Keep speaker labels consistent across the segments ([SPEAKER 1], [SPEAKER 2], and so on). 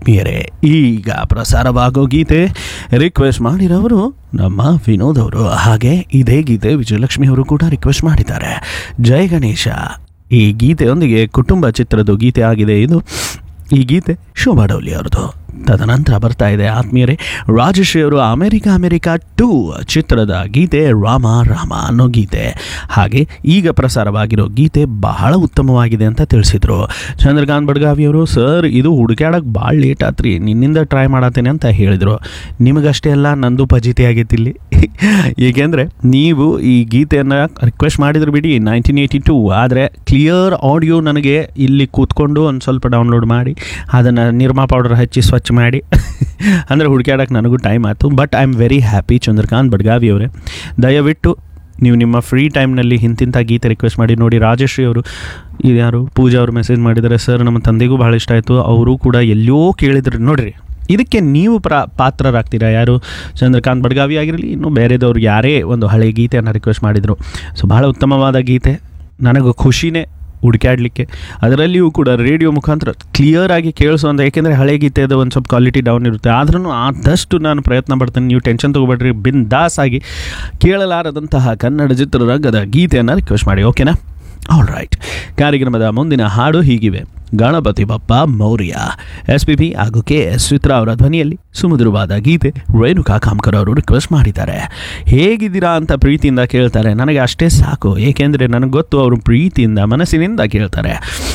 [SPEAKER 1] ಆತ್ಮೀಯರೇ ಈಗ ಪ್ರಸಾರವಾಗೋ ಗೀತೆ ರಿಕ್ವೆಸ್ಟ್ ಮಾಡಿರೋರು ನಮ್ಮ ವಿನೋದ್ ಅವರು ಹಾಗೆ ಇದೇ ಗೀತೆ ವಿಜಯಲಕ್ಷ್ಮಿ ಅವರು ಕೂಡ ರಿಕ್ವೆಸ್ಟ್ ಮಾಡಿದ್ದಾರೆ ಜಯ ಗಣೇಶ ಈ ಗೀತೆಯೊಂದಿಗೆ ಕುಟುಂಬ ಚಿತ್ರದ ಗೀತೆ ಆಗಿದೆ ಇದು ಈ ಗೀತೆ ಶೋಭಾ ಡೌಲಿ ಅವ್ರದ್ದು ತದನಂತರ ಬರ್ತಾ ಇದೆ ಆತ್ಮೀಯರೇ ರಾಜಶ್ರೀ ಅವರು ಅಮೆರಿಕ ಅಮೆರಿಕ ಟೂ ಚಿತ್ರದ ಗೀತೆ ರಾಮ ರಾಮ ಅನ್ನೋ ಗೀತೆ ಹಾಗೆ ಈಗ ಪ್ರಸಾರವಾಗಿರೋ ಗೀತೆ ಬಹಳ ಉತ್ತಮವಾಗಿದೆ ಅಂತ ತಿಳಿಸಿದರು ಚಂದ್ರಕಾಂತ್ ಬಡ್ಗಾವಿ ಅವರು ಸರ್ ಇದು ಹುಡುಕ್ಯಾಡಕ್ಕೆ ಭಾಳ ಲೇಟ್ ಆತ್ರಿ ನಿನ್ನಿಂದ ಟ್ರೈ ಮಾಡತ್ತೇನೆ ಅಂತ ಹೇಳಿದರು ನಿಮಗಷ್ಟೇ ಅಲ್ಲ ನಂದು ಫಜಿತಿ ಆಗೈತಿ ಇಲ್ಲಿ ಏಕೆಂದರೆ ನೀವು ಈ ಗೀತೆಯನ್ನು ರಿಕ್ವೆಸ್ಟ್ ಮಾಡಿದ್ರು ಬಿಡಿ ನೈನ್ಟೀನ್ ಏಯ್ಟಿ ಟೂ ಆದರೆ ಕ್ಲಿಯರ್ ಆಡಿಯೋ ನನಗೆ ಇಲ್ಲಿ ಕೂತ್ಕೊಂಡು ಒಂದು ಸ್ವಲ್ಪ ಡೌನ್ಲೋಡ್ ಮಾಡಿ ಅದನ್ನು ನಿರ್ಮಾ ಪೌಡರ್ ಹಚ್ಚಿ ಸ್ವಚ್ಛ ಮಾಡಿ ಅಂದರೆ ಹುಡುಕ್ಯಾಡಕ್ಕೆ ನನಗೂ ಟೈಮ್ ಆಯಿತು but I am very happy Chandrakant Badgavi ಅವರೇ ದಯವಿಟ್ಟು ನೀವು ನಿಮ್ಮ ಫ್ರೀ ಟೈಮ್ನಲ್ಲಿ ಇಂತಿಂಥ ಗೀತೆ ರಿಕ್ವೆಸ್ಟ್ ಮಾಡಿ ನೋಡಿ ರಾಜಶ್ರೀ ಅವರು ಇದು ಯಾರು ಪೂಜಾ ಅವರು ಮೆಸೇಜ್ ಮಾಡಿದ್ದಾರೆ ಸರ್ ನಮ್ಮ ತಂದೆಗೂ ಭಾಳ ಇಷ್ಟ ಆಯಿತು ಅವರು ಕೂಡ ಎಲ್ಲೋ ಕೇಳಿದ್ರು ನೋಡಿರಿ ಇದಕ್ಕೆ ನೀವು ಪ್ರ ಪಾತ್ರರಾಗ್ತೀರಾ ಯಾರು ಚಂದ್ರಕಾಂತ್ ಬಡ್ಗಾವಿ ಆಗಿರಲಿ ಇನ್ನು ಬೇರೆದವ್ರು ಯಾರೇ ಒಂದು ಹಳೆ ಗೀತೆಯನ್ನು ರಿಕ್ವೆಸ್ಟ್ ಮಾಡಿದರು ಸೊ ಭಾಳ ಉತ್ತಮವಾದ ಗೀತೆ ನನಗೆ ಖುಷಿನೇ ಹುಡುಕ್ಯಾಡಲಿಕ್ಕೆ ಅದರಲ್ಲಿಯೂ ಕೂಡ ರೇಡಿಯೋ ಮುಖಾಂತರ ಕ್ಲಿಯರ್ ಆಗಿ ಕೇಳಿಸುವಂಥ ಏಕೆಂದರೆ ಹಳೆ ಗೀತೆದ ಒಂದು ಸ್ವಲ್ಪ ಕ್ವಾಲಿಟಿ ಡೌನ್ ಇರುತ್ತೆ ಆದ್ರೂ ಆದಷ್ಟು ನಾನು ಪ್ರಯತ್ನ ಪಡ್ತೇನೆ ನೀವು ಟೆನ್ಷನ್ ತೊಗೊಬೇಡ್ರಿ ಬಿನ್ ದಾಸ್ ಆಗಿ ಕೇಳಲಾರದಂತಹ ಕನ್ನಡ ಚಿತ್ರರಂಗದ ಗೀತೆಯನ್ನು ರಿಕ್ವೆಸ್ಟ್ ಮಾಡಿ ಓಕೆನಾ ಆಲ್ ರೈಟ್ ಕಾರ್ಯಕ್ರಮದ ಮುಂದಿನ ಹಾಡು ಹೀಗಿವೆ Ganapati Bappa Morya S P B ಹಾಗೂ ಕೆ ಎಸ್ ಚಿತ್ರ ಅವರ ಧ್ವನಿಯಲ್ಲಿ ಸುಮಧುರವಾದ ಗೀತೆ ರೇಣುಕಾ ಕಾಮ್ಕರ್ ಅವರು ರಿಕ್ವೆಸ್ಟ್ ಮಾಡಿದ್ದಾರೆ ಹೇಗಿದ್ದೀರಾ ಅಂತ ಪ್ರೀತಿಯಿಂದ ಕೇಳ್ತಾರೆ ನನಗೆ ಅಷ್ಟೇ ಸಾಕು ಏಕೆಂದರೆ ನನಗೆ ಗೊತ್ತು ಅವರು ಪ್ರೀತಿಯಿಂದ ಮನಸ್ಸಿನಿಂದ ಕೇಳ್ತಾರೆ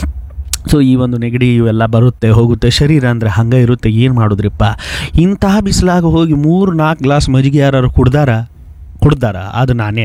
[SPEAKER 1] ಸೊ ಈ ಒಂದು ನೆಗಡಿ ಇವೆಲ್ಲ ಬರುತ್ತೆ ಹೋಗುತ್ತೆ ಶರೀರ ಅಂದರೆ ಹಂಗೆ ಇರುತ್ತೆ ಏನು ಮಾಡೋದ್ರಿಪ್ಪ ಇಂತಹ ಬಿಸಿಲಾಗ ಹೋಗಿ ಮೂರು ನಾಲ್ಕು ಗ್ಲಾಸ್ ಮಜ್ಜಿಗೆ ಯಾರು ಕುಡ್ದಾರ ಕುಡ್ದಾರ ಅದು ನಾನೇ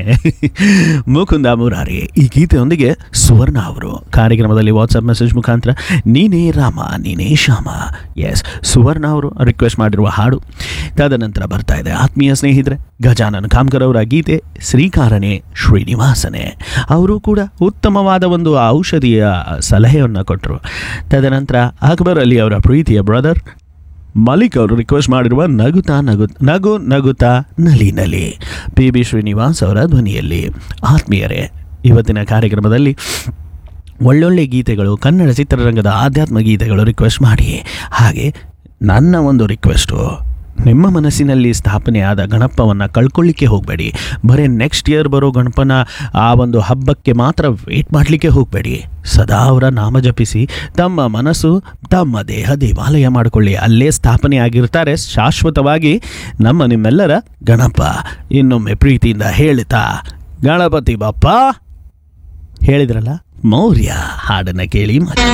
[SPEAKER 1] ಮುಕುಂದ ಮುರಾರಿ ಈ ಗೀತೆಯೊಂದಿಗೆ ಸುವರ್ಣ ಅವರು ಕಾರ್ಯಕ್ರಮದಲ್ಲಿ ವಾಟ್ಸಪ್ ಮೆಸೇಜ್ ಮುಖಾಂತರ ನೀನೇ ರಾಮ ನೀನೇ ಶ್ಯಾಮ ಎಸ್ ಸುವರ್ಣ ಅವರು ರಿಕ್ವೆಸ್ಟ್ ಮಾಡಿರುವ ಹಾಡು ತದನಂತರ ಬರ್ತಾ ಇದೆ ಆತ್ಮೀಯ ಸ್ನೇಹಿತರೆ ಗಜಾನನ್ ಕಾಮ್ಕರ್ ಅವರ ಗೀತೆ ಶ್ರೀಕಾರನೇ ಶ್ರೀನಿವಾಸನೇ ಅವರು ಕೂಡ ಉತ್ತಮವಾದ ಒಂದು ಔಷಧಿಯ ಸಲಹೆಯನ್ನು ಕೊಟ್ಟರು ತದನಂತರ ಅಕ್ಬರ್ ಅಲಿ ಅವರ ಪ್ರೀತಿಯ ಬ್ರದರ್ ಮಲಿಕ್ ಅವರು ರಿಕ್ವೆಸ್ಟ್ ಮಾಡಿರುವ ನಗುತ್ತಾ ನಗು ನಗು ನಗುತ್ತಾ ನಲಿ ನಲಿ ಪಿ ಬಿ ಶ್ರೀನಿವಾಸ್ ಅವರ ಧ್ವನಿಯಲ್ಲಿ ಆತ್ಮೀಯರೇ ಇವತ್ತಿನ ಕಾರ್ಯಕ್ರಮದಲ್ಲಿ ಒಳ್ಳೊಳ್ಳೆ ಗೀತೆಗಳು ಕನ್ನಡ ಚಿತ್ರರಂಗದ ಆಧ್ಯಾತ್ಮ ಗೀತೆಗಳು ರಿಕ್ವೆಸ್ಟ್ ಮಾಡಿ ಹಾಗೆ ನನ್ನ ಒಂದು ರಿಕ್ವೆಸ್ಟು ನಿಮ್ಮ ಮನಸ್ಸಿನಲ್ಲಿ ಸ್ಥಾಪನೆ ಆದ ಗಣಪವನ್ನು ಕಳ್ಕೊಳ್ಳಿಕ್ಕೆ ಹೋಗಬೇಡಿ ಬರೀ ನೆಕ್ಸ್ಟ್ ಇಯರ್ ಬರೋ ಗಣಪನ ಆ ಒಂದು ಹಬ್ಬಕ್ಕೆ ಮಾತ್ರ ವೇಟ್ ಮಾಡಲಿಕ್ಕೆ ಹೋಗಬೇಡಿ ಸದಾ ಅವರ ನಾಮ ಜಪಿಸಿ ತಮ್ಮ ಮನಸ್ಸು ತಮ್ಮ ದೇಹ ದೇವಾಲಯ ಮಾಡಿಕೊಳ್ಳಿ ಅಲ್ಲೇ ಸ್ಥಾಪನೆ ಆಗಿರ್ತಾರೆ ಶಾಶ್ವತವಾಗಿ ನಮ್ಮ ನಿಮ್ಮೆಲ್ಲರ ಗಣಪ ಇನ್ನೊಮ್ಮೆ ಪ್ರೀತಿಯಿಂದ ಹೇಳ್ತಾ ಗಣಪತಿ ಬಪ್ಪ ಹೇಳಿದ್ರಲ್ಲ ಮೌರ್ಯ ಹಾಡನ್ನು ಕೇಳಿ ಮತ್ತೆ